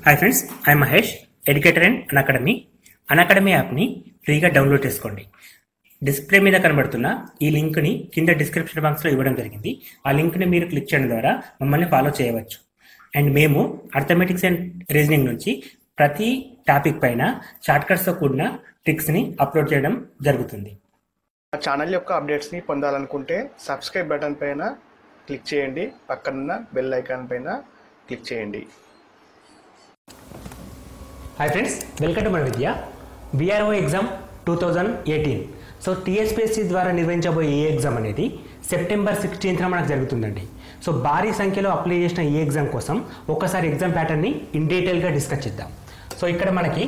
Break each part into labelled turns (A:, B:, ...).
A: hi friends I Mahesh educator and academy academy యాప్ని ఫ్రీగా download చేసుకోండి డిస్ప్లే మీద కనబడుతున్న ఈ లింక్ని కింద డిస్క్రిప్షన్ బాక్స్లో ఇవ్వడం జరిగింది ఆ లింక్ని మీరు క్లిక్ చేయడం ద్వారా మమ్మల్ని ఫాలో చేయవచ్చు అండ్ మేము అర్థమెటిక్స్ అండ్ రీజనింగ్ నుంచి ప్రతి టాపిక్ పైన షార్ట్కట్స్తో కూడిన ట్రిక్స్ని అప్లోడ్ చేయడం జరుగుతుంది
B: మా ఛానల్ యొక్క అప్డేట్స్ని పొందాలనుకుంటే సబ్స్క్రైబ్ బటన్ పైన క్లిక్ చేయండి పక్కనున్న బెల్ ఐకాన్ పైన క్లిక్ చేయండి
A: హాయ్ ఫ్రెండ్స్ వెల్కమ్ టు మన విద్య VRO exam two thousand eighteen so TSPSC ద్వారా నిర్వహించబోయే ఈ ఎగ్జామ్ అనేది సెప్టెంబర్ సిక్స్టీన్త్న మనకు జరుగుతుందండి సో భారీ సంఖ్యలో అప్లై చేసిన ఈ ఎగ్జామ్ కోసం ఒకసారి ఎగ్జామ్ ప్యాటర్న్ని ఇన్ డీటెయిల్గా డిస్కస్ చేద్దాం సో ఇక్కడ మనకి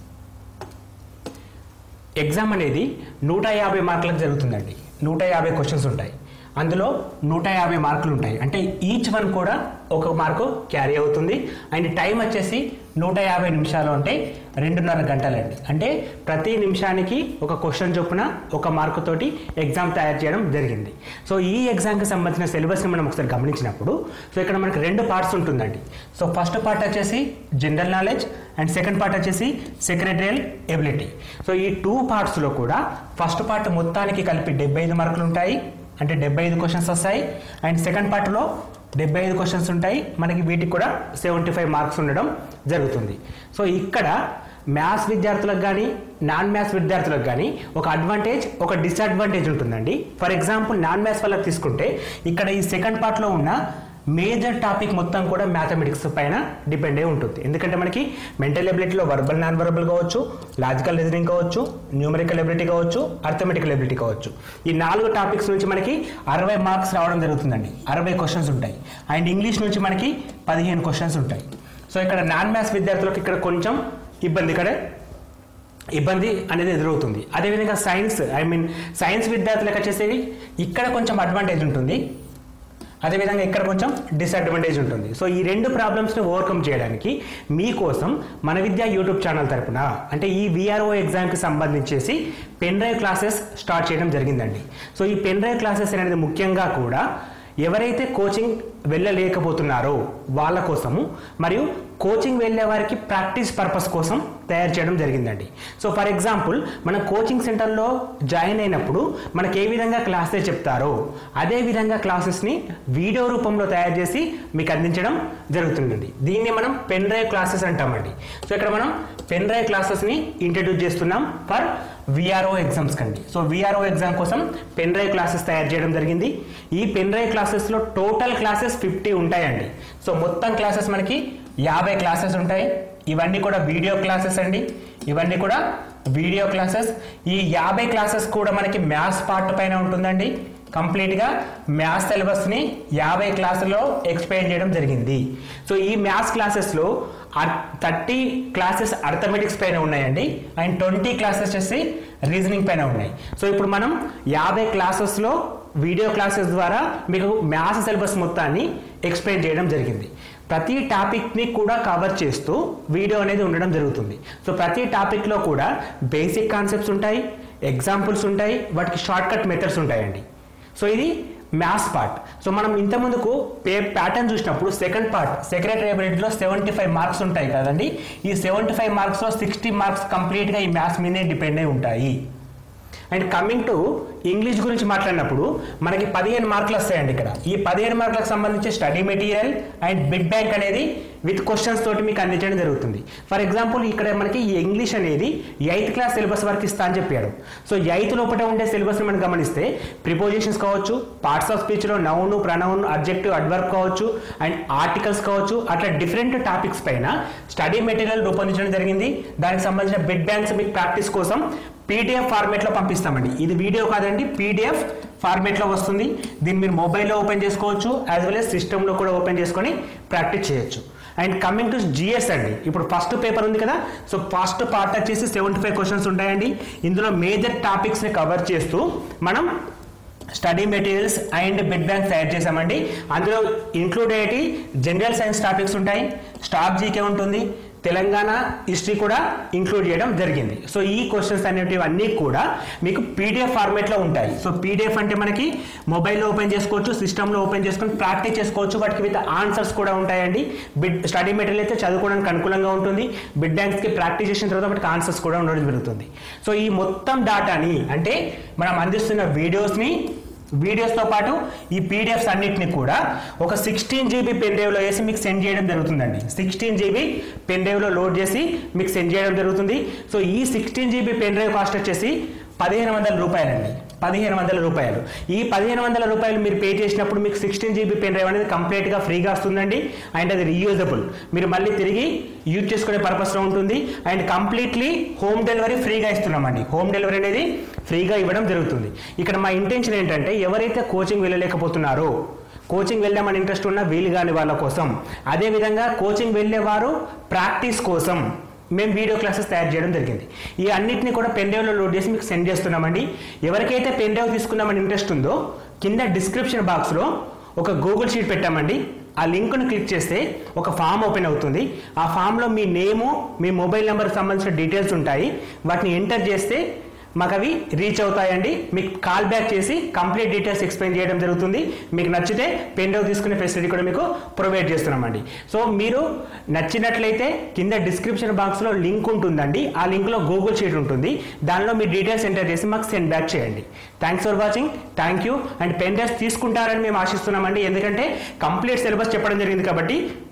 A: ఎగ్జామ్ అనేది నూట యాభై మార్కులకు జరుగుతుందండి నూట యాభై క్వశ్చన్స్ ఉంటాయి అందులో నూట యాభై మార్కులు ఉంటాయి అంటే ఈచ్ వన్ కూడా ఒక మార్కు క్యారీ అవుతుంది అండ్ టైం వచ్చేసి నూట యాభై నిమిషాలు అంటే రెండున్నర గంటలండి అంటే ప్రతి నిమిషానికి ఒక క్వశ్చన్ చొప్పున ఒక మార్కు తోటి ఎగ్జామ్ తయారు చేయడం జరిగింది సో ఈ ఎగ్జామ్కి సంబంధించిన సిలబస్ని మనం ఒకసారి గమనించినప్పుడు సో ఇక్కడ మనకి రెండు పార్ట్స్ ఉంటుందండి సో ఫస్ట్ పార్ట్ వచ్చేసి general knowledge and second part వచ్చేసి సెక్రటరియల్ ఎబిలిటీ సో ఈ టూ పార్ట్స్లో కూడా ఫస్ట్ పార్ట్ మొత్తానికి కలిపి డెబ్బై ఐదు మార్కులు ఉంటాయి అంటే డెబ్బై ఐదు క్వశ్చన్స్ వస్తాయి అండ్ సెకండ్ పార్ట్లో డెబ్బై ఐదు క్వశ్చన్స్ ఉంటాయి మనకి వీటికి కూడా సెవెంటీ ఫైవ్ మార్క్స్ ఉండడం జరుగుతుంది సో ఇక్కడ మ్యాథ్స్ విద్యార్థులకు కానీ నాన్ మ్యాథ్స్ విద్యార్థులకు కానీ ఒక అడ్వాంటేజ్ ఒక డిసడ్వాంటేజ్ ఉంటుందండి ఫర్ ఎగ్జాంపుల్ నాన్ మ్యాథ్స్ వాళ్ళకి తీసుకుంటే ఇక్కడ ఈ సెకండ్ పార్ట్లో ఉన్న మేజర్ టాపిక్ మొత్తం కూడా మ్యాథమెటిక్స్ పైన డిపెండ్ అయి ఉంటుంది ఎందుకంటే మనకి మెంటల్ ఎబిలిటీలో వర్బల్ నాన్ వర్బల్ కావచ్చు లాజికల్ రీజనింగ్ కావచ్చు న్యూమరికల్ ఎబిలిటీ కావచ్చు అర్థమెటికల్ ఎబిలిటీ కావచ్చు ఈ నాలుగు టాపిక్స్ నుంచి మనకి అరవై మార్క్స్ రావడం జరుగుతుందండి అరవై క్వశ్చన్స్ ఉంటాయి అండ్ ఇంగ్లీష్ నుంచి మనకి పదిహేను క్వశ్చన్స్ ఉంటాయి సో ఇక్కడ నాన్ మ్యాథ్స్ విద్యార్థులకు ఇక్కడ కొంచెం ఇబ్బంది ఇక్కడ ఇబ్బంది అనేది ఎదురవుతుంది అదేవిధంగా సైన్స్ ఐ మీన్ సైన్స్ విద్యార్థులకు వచ్చేసి ఇక్కడ కొంచెం అడ్వాంటేజ్ ఉంటుంది అదేవిధంగా ఇక్కడ కొంచెం డిసడ్వాంటేజ్ ఉంటుంది సో ఈ రెండు ప్రాబ్లమ్స్ని ఓవర్కమ్ చేయడానికి మీకోసం మన విద్య యూట్యూబ్ ఛానల్ తరపున అంటే ఈ విఆర్ఓ ఎగ్జామ్కి సంబంధించేసి పెన్ డ్రైవ్ క్లాసెస్ స్టార్ట్ చేయడం జరిగిందండి సో ఈ పెన్ డ్రైవ్ క్లాసెస్ అనేది ముఖ్యంగా కూడా ఎవరైతే కోచింగ్ వెళ్ళలేకపోతున్నారో వాళ్ళ కోసము మరియు కోచింగ్ వెళ్ళే వారికి ప్రాక్టీస్ పర్పస్ కోసం తయారు చేయడం జరిగిందండి సో ఫర్ ఎగ్జాంపుల్ మనం కోచింగ్ సెంటర్లో జాయిన్ అయినప్పుడు మనకి ఏ విధంగా క్లాసెస్ చెప్తారో అదే విధంగా క్లాసెస్ని వీడియో రూపంలో తయారు చేసి మీకు అందించడం జరుగుతుందండి దీన్ని మనం పెన్ డ్రైవ్ క్లాసెస్ అంటామండి సో ఇక్కడ మనం పెన్ డ్రైవ్ క్లాసెస్ని ఇంట్రడ్యూస్ చేస్తున్నాం ఫర్ విఆర్ఓ ఎగ్జామ్స్ కండి సో విఆర్ఓ ఎగ్జామ్ కోసం పెన్ డ్రైవ్ క్లాసెస్ తయారు చేయడం జరిగింది ఈ పెన్ డ్రైవ్ క్లాసెస్లో టోటల్ క్లాసెస్ ఫిఫ్టీ ఉంటాయండి సో మొత్తం క్లాసెస్ మనకి యాభై క్లాసెస్ ఉంటాయి ఇవన్నీ కూడా వీడియో క్లాసెస్ అండి ఇవన్నీ కూడా వీడియో క్లాసెస్ ఈ యాభై క్లాసెస్ కూడా మనకి మ్యాథ్స్ పార్ట్ పైన ఉంటుందండి కంప్లీట్గా మ్యాథ్స్ సిలబస్ని యాభై క్లాసుల్లో ఎక్స్ప్లెయిన్ చేయడం జరిగింది సో ఈ మ్యాథ్స్ క్లాసెస్లో థర్టీ క్లాసెస్ అర్థమెటిక్స్ పైన ఉన్నాయండి అండ్ ట్వంటీ క్లాసెస్ వచ్చేసి రీజనింగ్ పైన ఉన్నాయి సో ఇప్పుడు మనం యాభై క్లాసెస్లో వీడియో క్లాసెస్ ద్వారా మీకు మ్యాథ్స్ సిలబస్ మొత్తాన్ని ఎక్స్ప్లెయిన్ చేయడం జరిగింది ప్రతి టాపిక్ని కూడా కవర్ చేస్తూ వీడియో అనేది ఉండడం జరుగుతుంది సో ప్రతి టాపిక్లో కూడా బేసిక్ కాన్సెప్ట్స్ ఉంటాయి ఎగ్జాంపుల్స్ ఉంటాయి వాటికి షార్ట్ కట్ మెథడ్స్ ఉంటాయండి సో ఇది మ్యాథ్స్ పార్ట్ సో మనం ఇంతకుముందుకు పే ప్యాటర్న్ చూసినప్పుడు సెకండ్ పార్ట్ సెక్రటరీ ఎబిలిటీలో సెవెంటీ ఫైవ్ మార్క్స్ ఉంటాయి కదండి ఈ సెవెంటీ ఫైవ్ మార్క్స్లో సిక్స్టీ మార్క్స్ కంప్లీట్గా ఈ మ్యాథ్స్ మీదే డిపెండ్ అయి ఉంటాయి అండ్ కమింగ్ టు ఇంగ్లీష్ గురించి మాట్లాడినప్పుడు మనకి పదిహేను మార్కులు వస్తాయండి ఇక్కడ ఈ పదిహేను మార్కులకు సంబంధించి study material and bit bank అనేది విత్ క్వశ్చన్స్ తోటి మీకు అందించడం జరుగుతుంది ఫర్ ఎగ్జాంపుల్ ఇక్కడ మనకి ఈ ఇంగ్లీష్ అనేది ఎయిత్ క్లాస్ సిలబస్ వరకు ఇస్తా అని చెప్పాడు సో ఎయిత్ లోపల ఉండే సిలబస్ని మనం గమనిస్తే ప్రిపోజిషన్స్ కావచ్చు పార్ట్స్ ఆఫ్ స్పీచ్లో నౌన్ ప్రనౌన్ అబ్జెక్టివ్ అడ్వర్క్ కావచ్చు అండ్ ఆర్టికల్స్ కావచ్చు అట్లా డిఫరెంట్ టాపిక్స్ పైన స్టడీ మెటీరియల్ రూపొందించడం జరిగింది దానికి సంబంధించిన బిడ్ బ్యాంక్స్ మీకు ప్రాక్టీస్ కోసం పీడిఎఫ్ ఫార్మేట్లో పంపిస్తామండి ఇది వీడియో కాదండి పీడిఎఫ్ ఫార్మేట్లో వస్తుంది దీన్ని మీరు మొబైల్లో ఓపెన్ చేసుకోవచ్చు యాజ్ వెల్ as సిస్టంలో కూడా ఓపెన్ చేసుకొని ప్రాక్టీస్ చేయొచ్చు అండ్ కమింగ్ టు జిఎస్ అండి ఇప్పుడు ఫస్ట్ పేపర్ ఉంది కదా సో ఫస్ట్ పార్ట్ వచ్చేసి సెవెంటీ ఫైవ్ క్వశ్చన్స్ ఉంటాయండి ఇందులో మేజర్ టాపిక్స్ని కవర్ చేస్తూ మనం study materials and bit bank తయారు చేసామండి అందులో ఇంక్లూడ్ అయ్యేటి జనరల్ సైన్స్ టాపిక్స్ ఉంటాయి స్టాక్ జీకే ఉంటుంది తెలంగాణ హిస్టరీ కూడా ఇంక్లూడ్ చేయడం జరిగింది సో ఈ క్వశ్చన్స్ అనేటివి అన్నీ కూడా మీకు పీడిఎఫ్ ఫార్మేట్లో ఉంటాయి సో పీడిఎఫ్ అంటే మనకి మొబైల్లో ఓపెన్ చేసుకోవచ్చు సిస్టంలో ఓపెన్ చేసుకొని ప్రాక్టీస్ చేసుకోవచ్చు వాటికి విత్ ఆన్సర్స్ కూడా ఉంటాయండి బిడ్ స్టడీ మెటీరియల్ అయితే చదువుకోవడానికి అనుకూలంగా ఉంటుంది బిడ్ బ్యాంక్స్కి ప్రాక్టీస్ చేసిన తర్వాత వాటికి ఆన్సర్స్ కూడా ఉండడం జరుగుతుంది సో ఈ మొత్తం డాటాని అంటే మనం అందిస్తున్న వీడియోస్ని వీడియోస్తో పాటు ఈ పీడిఎఫ్స్ అన్నిటిని కూడా ఒక సిక్స్టీన్ జీబీ పెన్ డ్రైవ్లో వేసి మీకు సెండ్ చేయడం జరుగుతుందండి సిక్స్టీన్ జీబీ పెన్ డ్రైవ్లో లోడ్ చేసి మీకు సెండ్ చేయడం జరుగుతుంది సో ఈ sixteen GB pen drive cost వచ్చేసి పదిహేను వందల రూపాయలండి పదిహేను వందల రూపాయలు ఈ పదిహేను వందల రూపాయలు మీరు పే చేసినప్పుడు మీకు సిక్స్టీన్ జీబీ పెన్ డ్రైవ్ అనేది కంప్లీట్గా ఫ్రీగా వస్తుందండి అండ్ అది రీయూజబుల్ మీరు మళ్ళీ తిరిగి యూజ్ చేసుకునే పర్పస్లో ఉంటుంది అండ్ కంప్లీట్లీ హోమ్ డెలివరీ ఫ్రీగా ఇస్తున్నామండి హోమ్ డెలివరీ అనేది ఫ్రీగా ఇవ్వడం జరుగుతుంది ఇక్కడ మా ఇంటెన్షన్ ఏంటంటే ఎవరైతే కోచింగ్ వెళ్ళలేకపోతున్నారో కోచింగ్ వెళ్ళామని ఇంట్రెస్ట్ ఉన్న వీలు కాని వాళ్ళ కోసం అదేవిధంగా కోచింగ్ వెళ్ళేవారు ప్రాక్టీస్ కోసం మేము వీడియో క్లాసెస్ తయారు చేయడం జరిగింది ఈ అన్నిటిని కూడా పెన్ డ్రైవ్లో లోడ్ చేసి మీకు సెండ్ చేస్తున్నామండి ఎవరికైతే పెన్ డ్రైవ్ తీసుకుందామని ఇంట్రెస్ట్ ఉందో కింద డిస్క్రిప్షన్ బాక్స్లో ఒక గూగుల్ షీట్ పెట్టామండి ఆ లింక్ను క్లిక్ చేస్తే ఒక ఫామ్ ఓపెన్ అవుతుంది ఆ ఫామ్లో మీ నేము మీ మొబైల్ నెంబర్కి సంబంధించిన డీటెయిల్స్ ఉంటాయి వాటిని ఎంటర్ చేస్తే మాకు అవి రీచ్ అవుతాయండి మీకు కాల్ బ్యాక్ చేసి కంప్లీట్ డీటెయిల్స్ ఎక్స్ప్లెయిన్ చేయడం జరుగుతుంది మీకు నచ్చితే పెన్ డ్రైవ్ తీసుకునే ఫెసిలిటీ కూడా మీకు ప్రొవైడ్ చేస్తున్నామండి సో మీరు నచ్చినట్లయితే కింద డిస్క్రిప్షన్ బాక్స్లో లింక్ ఉంటుందండి ఆ లింక్లో గూగుల్ షీట్ ఉంటుంది దానిలో మీ డీటెయిల్స్ ఎంటర్ చేసి మాకు సెండ్ బ్యాక్ చేయండి thanks for watching thank you and pen drives తీసుకుంటారని మేము ఆశిస్తున్నామండి ఎందుకంటే కంప్లీట్ సిలబస్ చెప్పడం జరిగింది కాబట్టి